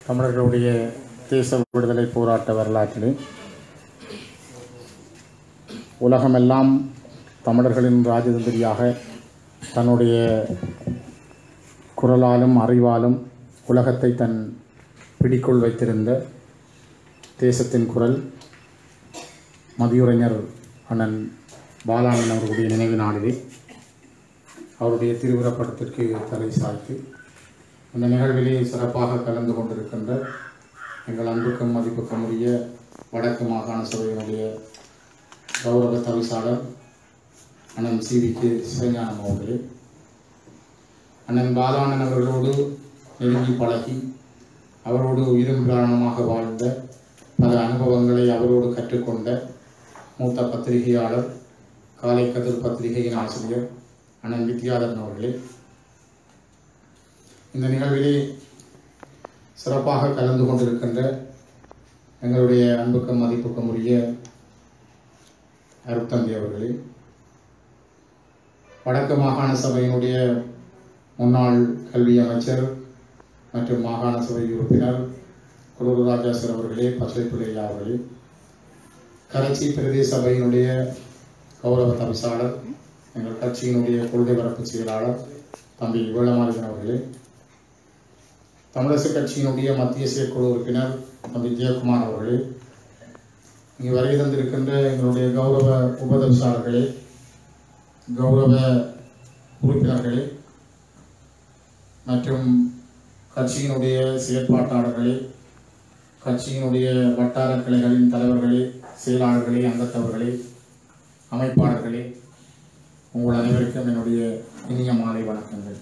தமிழர்களுடைய தேச விடுதலை போராட்ட வரலாற்றிலே உலகமெல்லாம் தமிழர்களின் ராஜதந்திரியாக தன்னுடைய குரலாலும் அறிவாலும் உலகத்தை தன் பிடிக்குள் வைத்திருந்த தேசத்தின் குரல் மதியுரைஞர் அண்ணன் பாலானன் அவர்களுடைய நினைவு நாளிலே அவருடைய திருவிழப்படத்திற்கு தலை சாய்த்து இந்த நிகழ்விலே சிறப்பாக கலந்து கொண்டிருக்கின்ற எங்கள் அன்புக்கும் மதிப்புக்கும் உரிய வடக்கு மாகாண சபையினுடைய கௌரவ தவிசாளர் அண்ணன் சிவிக்கு சிவஞானம் அவர்களே அண்ணன் பாலானன் அவர்களோடு நெருங்கி பழகி அவரோடு உயிரும் பிராணமாக வாழ்ந்த பல அனுபவங்களை அவரோடு கற்றுக்கொண்ட மூத்த பத்திரிகையாளர் காலை கதிர் பத்திரிகையின் ஆசிரியர் அண்ணன் வித்யாதரன் அவர்களே இந்த நிகழ்விலே சிறப்பாக கலந்து கொண்டிருக்கின்ற எங்களுடைய அன்புக்கும் மதிப்புக்கும் உரிய அருட்தந்தை அவர்களே வடக்கு மாகாண சபையினுடைய முன்னாள் கல்வி அமைச்சர் மற்றும் மாகாண சபை உறுப்பினர் குரூர் ராஜாசர் அவர்களே பச்சைப்பிள்ளையா அவர்களே கரைச்சி பிரதேச சபையினுடைய கௌரவ தவிசாளர் எங்கள் கட்சியினுடைய கொள்கை பரப்பு செயலாளர் தம்பி வேளமாளிகன் அவர்களே தமிழரசு கட்சியினுடைய மத்திய செயற்குழு உறுப்பினர் தம்பி ஜெயக்குமார் அவர்களே இங்கு வருகை தந்திருக்கின்ற எங்களுடைய கௌரவ உபதவிசாளர்களே கௌரவ உறுப்பினர்களே மற்றும் கட்சியினுடைய செயற்பாட்டாளர்களே கட்சியினுடைய வட்டார கிளைகளின் தலைவர்களே செயலாளர்களே அங்கத்தவர்களே அமைப்பாளர்களே உங்கள் அனைவருக்கும் என்னுடைய இனிய மாலை வணக்கங்கள்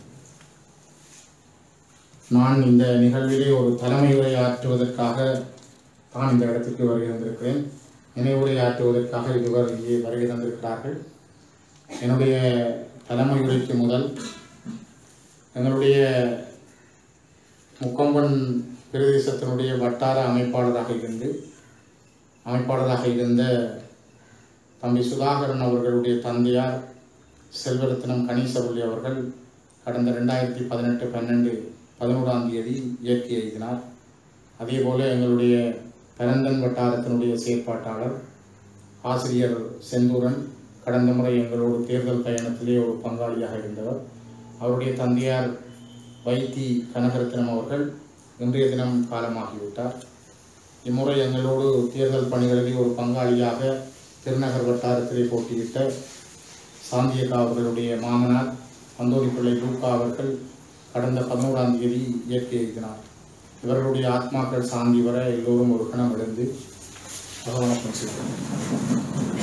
நான் இந்த நிகழ்விலே ஒரு தலைமை உரை ஆற்றுவதற்காக தான் இந்த இடத்திற்கு வருகை தந்திருக்கிறேன் நினைவுரை ஆற்றுவதற்காக இருவர் இங்கே வருகை தந்திருக்கிறார்கள் என்னுடைய தலைமை உரைக்கு முதல் எங்களுடைய முக்கொம்பன் பிரதேசத்தினுடைய வட்டார அமைப்பாளராக இருந்து அமைப்பாளராக இருந்த தம்பி சுதாகரன் அவர்களுடைய தந்தையார் செல்வரத்னம் கணேசவள்ளி அவர்கள் கடந்த ரெண்டாயிரத்தி பதினெட்டு பன்னெண்டு பதினோராம் தேதி இயக்கி எழுதினார் அதே போல எங்களுடைய பரந்தன் வட்டாரத்தினுடைய செயற்பாட்டாளர் ஆசிரியர் செந்தூரன் கடந்த முறை எங்களோடு தேர்தல் பயணத்திலே ஒரு பங்காளியாக இருந்தவர் அவருடைய தந்தையார் வைத்தி கனகரத்னம் அவர்கள் இன்றைய தினம் காலமாகிவிட்டார் இம்முறை எங்களோடு தேர்தல் பணிகளிலே ஒரு பங்காளியாக திருநகர் வட்டாரத்திலே போட்டியிட்ட சாந்தியக்கா அவர்களுடைய மாமனார் அந்தோணி பிள்ளை லூக்கா அவர்கள் கடந்த பதினோராம் தேதி இயற்கை எழுதினார் இவர்களுடைய ஆத்மாக்கள் சாந்தி வர எல்லோரும் ஒரு கணம் எழுந்து பகவணக்கம் செய்தனர்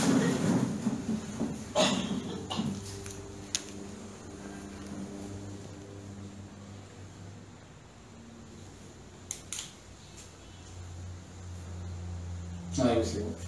தயவு செய்வோம்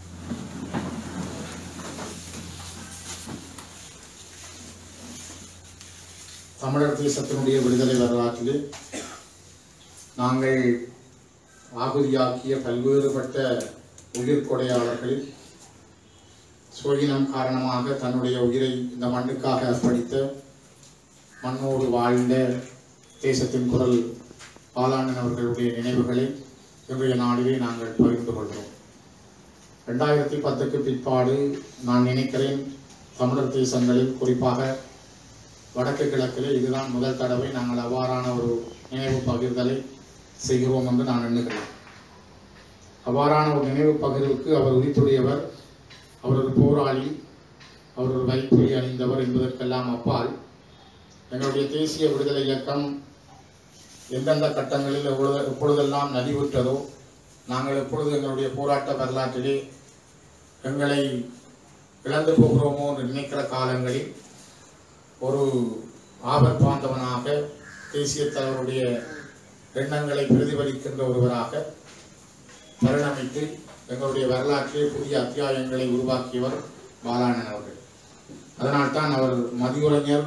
தமிழர் தேசத்தினுடைய விடுதலை வரலாற்றிலே நாங்கள் ஆகுதியாக்கிய பல்வேறுபட்ட உயிர்கொடையாளர்களில் சுகினம் காரணமாக தன்னுடைய உயிரை இந்த மண்ணுக்காக அர்ப்பணித்த மண்ணோடு வாழ்ந்த தேசத்தின் குரல் பாலாண்ணன் அவர்களுடைய நினைவுகளை இன்றைய நாளிலே நாங்கள் பகிர்ந்து கொள்கிறோம் ரெண்டாயிரத்தி பத்துக்கு பிற்பாடு நான் நினைக்கிறேன் தமிழர் தேசங்களில் குறிப்பாக வடக்கு கிழக்கிலே இதுதான் முதல் தடவை நாங்கள் அவ்வாறான ஒரு நினைவு பகிர்தலை செய்கிறோம் என்று நான் எண்ணுகிறேன் அவ்வாறான ஒரு நினைவு பகிர்வுக்கு அவர் உரித்துடையவர் அவர் ஒரு போராளி அவர் ஒரு வைப்புரி அணிந்தவர் என்பதற்கெல்லாம் அப்பால் எங்களுடைய தேசிய விடுதலை இயக்கம் எந்தெந்த கட்டங்களில் எப்பொழுது எப்பொழுதெல்லாம் நலிவுற்றதோ நாங்கள் எப்பொழுது எங்களுடைய போராட்ட வரலாற்றிலே எங்களை இழந்து போகிறோமோ என்று நினைக்கிற காலங்களில் ஒரு ஆபத்பாந்தவனாக தேசிய தலைவருடைய எண்ணங்களை பிரதிபலிக்கின்ற ஒருவராக பரிணமித்து எங்களுடைய வரலாற்றிலே புதிய அத்தியாயங்களை உருவாக்கியவர் பாலானன் அவர்கள் அதனால்தான் அவர் மதியுரைஞர்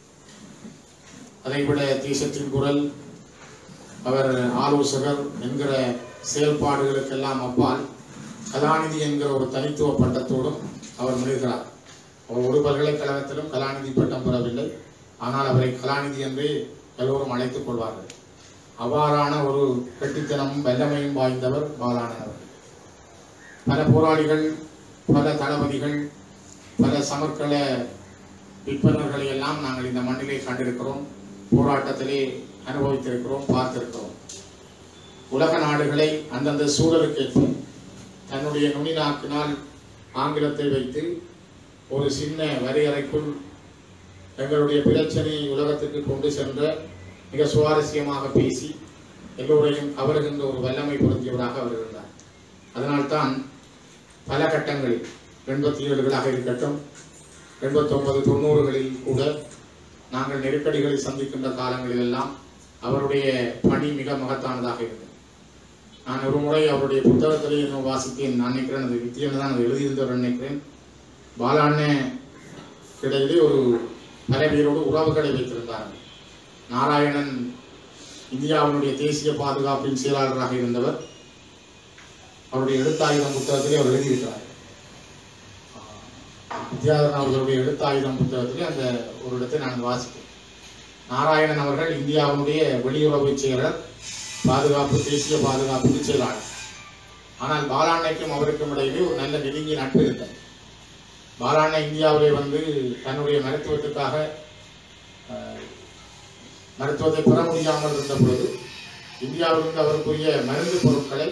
அதைவிட தேசத்தின் குரல் அவர் ஆலோசகர் என்கிற செயல்பாடுகளுக்கெல்லாம் அப்பால் கலாநிதி என்கிற ஒரு தனித்துவ பட்டத்தோடும் அவர் முனைகிறார் அவர் ஒரு பல்கலைக்கழகத்திலும் கலாநிதி பட்டம் பெறவில்லை ஆனால் அவரை கலாநிதி என்றே எல்லோரும் அழைத்துக் கொள்வார்கள் அவ்வாறான ஒரு கெட்டித்தனமும் வல்லமையும் வாய்ந்தவர் பாலானன் அவர்கள் பல போராளிகள் பல தளபதிகள் பல சமர்க்கள விற்பனர்களை எல்லாம் நாங்கள் இந்த மண்ணிலே கண்டிருக்கிறோம் போராட்டத்திலே அனுபவித்திருக்கிறோம் பார்த்திருக்கிறோம் உலக நாடுகளை அந்தந்த சூழலுக்கேற்ப தன்னுடைய நுனி நாக்கினால் ஆங்கிலத்தை வைத்து ஒரு சின்ன வரையறைக்குள் எங்களுடைய பிரச்சனையை உலகத்திற்கு கொண்டு சென்ற மிக சுவாரஸ்யமாக பேசி எல்லோரையும் கவருகின்ற ஒரு வல்லமை பொருந்தியவராக அவர் இருந்தார் அதனால்தான் பல கட்டங்களில் எண்பத்தி ஏழுகளாக இருக்கட்டும் எண்பத்தொன்பது தொண்ணூறுகளில் கூட நாங்கள் நெருக்கடிகளை சந்திக்கின்ற காலங்களில் எல்லாம் அவருடைய பணி மிக மகத்தானதாக இருந்தது நான் ஒரு முறை அவருடைய புத்தகத்திலே இன்னும் வாசித்தேன் நான் நினைக்கிறேன் அது வித்தியன் தான் அது எழுதியிருந்தவர் நினைக்கிறேன் பாலாண்ண இடையிலே ஒரு பல பேரோடு உறவுகளை வைத்திருந்தார்கள் நாராயணன் இந்தியாவினுடைய தேசிய பாதுகாப்பின் செயலாளராக இருந்தவர் அவருடைய எழுத்தாயுதம் புத்தகத்திலே அவர் எழுதியிருக்கிறார் வித்யாதரன் அவர்களுடைய எழுத்தாயுதம் புத்தகத்திலே அந்த ஒரு இடத்தை நான் வாசித்தேன் நாராயணன் அவர்கள் இந்தியாவினுடைய வெளியுறவு செயலர் பாதுகாப்பு தேசிய பாதுகாப்பு செயலாளர் ஆனால் பாலாண்ணைக்கும் அவருக்கும் இடையிலே ஒரு நல்ல நெருங்கிய நட்பு இருந்தது பாலாண்ண இந்தியாவிலே வந்து தன்னுடைய மருத்துவத்துக்காக அஹ், மருத்துவத்தை பெற முடியாமல் இருந்த பொழுது இந்தியாவிலிருந்து அவருக்குரிய மருந்து பொருட்களை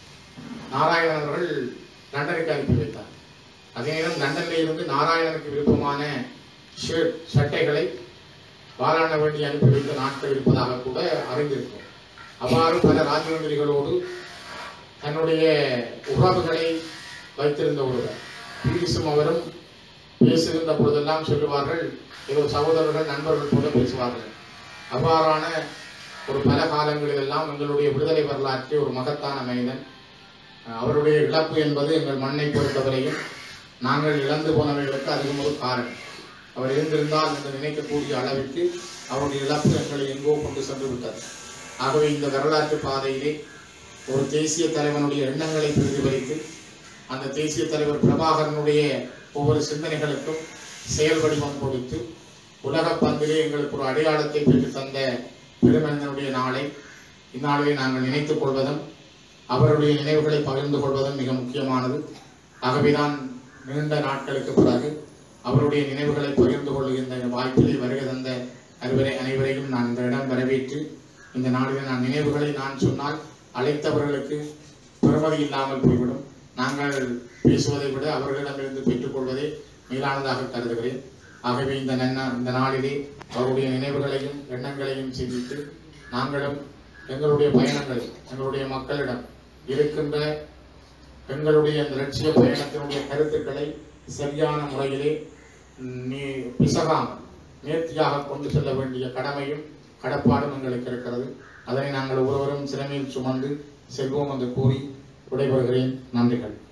நாராயணன் அவர்கள் லண்டனுக்கு அனுப்பி வைத்தார் அதே நேரம் லண்டனில் இருந்து நாராயணனுக்கு விருப்பமான ஷர்ட் சட்டைகளை பாலாண்ண வேண்டி அனுப்பி வைத்த நாட்கள் இருப்பதாக கூட அறிந்திருக்கிறோம் அவ்வாறு பல ராஜதந்திரிகளோடு தன்னுடைய உறவுகளை வைத்திருந்த ஒருவர் பீரிசும் அவரும் பேசுகின்ற பொழுதெல்லாம் சொல்லுவார்கள் ஏதோ சகோதரர்கள் நண்பர்கள் போல பேசுவார்கள் அவ்வாறான ஒரு பல காலங்களில் எல்லாம் எங்களுடைய விடுதலை வரலாற்றில் ஒரு மகத்தான மனிதன் அஹ் அவருடைய இழப்பு என்பது எங்கள் மண்ணை பொறுத்தவரையும் நாங்கள் இழந்து போனவைகளுக்கு அதுவும் ஒரு காரணம் அவர் இருந்திருந்தால் என்று நினைக்கக்கூடிய அளவிற்கு அவருடைய இழப்பு எங்களை எங்கோ கொண்டு சென்று விட்டது ஆகவே இந்த வரலாற்று பாதையிலே ஒரு தேசிய தலைவனுடைய எண்ணங்களை பிரதிபலித்து அந்த தேசிய தலைவர் பிரபாகரனுடைய ஒவ்வொரு சிந்தனைகளுக்கும் செயல் வடிவம் கொடுத்து உலக பந்திலே எங்களுக்கு ஒரு அடையாளத்தை பெற்று தந்த பெருமனிதனுடைய நாளை இந்நாளிலே நாங்கள் நினைத்துக் கொள்வதும் அவருடைய நினைவுகளை பகிர்ந்து கொள்வதும் மிக முக்கியமானது ஆகவேதான் நீண்ட நாட்களுக்கு பிறகு அவருடைய நினைவுகளை பகிர்ந்து கொள்ளுகின்ற இந்த வாய்ப்பிலே வருகை தந்த அனைவரை அனைவரையும் நான் இந்த இடம் வரவேற்று இந்த நாளில் நான் நினைவுகளை நான் சொன்னால் அழைத்தவர்களுக்கு பெறுமதி இல்லாமல் போய்விடும் நாங்கள் பேசுவதை விட அவர்களிடமிருந்து பெற்றுக்கொள்வதே மேலானதாக கருதுகிறேன் ஆகவே இந்த நன்ன இந்த நாளிலே அவருடைய நினைவுகளையும் எண்ணங்களையும் சிந்தித்து நாங்களும் எங்களுடைய பயணங்கள் எங்களுடைய மக்களிடம் இருக்கின்ற எங்களுடைய இந்த லட்சிய பயணத்தினுடைய கருத்துக்களை சரியான முறையிலே நீ பிசகாமல் நேர்த்தியாக கொண்டு செல்ல வேண்டிய கடமையும் கடப்பாடும் எங்களுக்கு இருக்கிறது அதனை நாங்கள் ஒருவரும் சிறமையில் சுமந்து செல்வோம் என்று கூறி விடைபெறுகிறேன் நன்றிகள்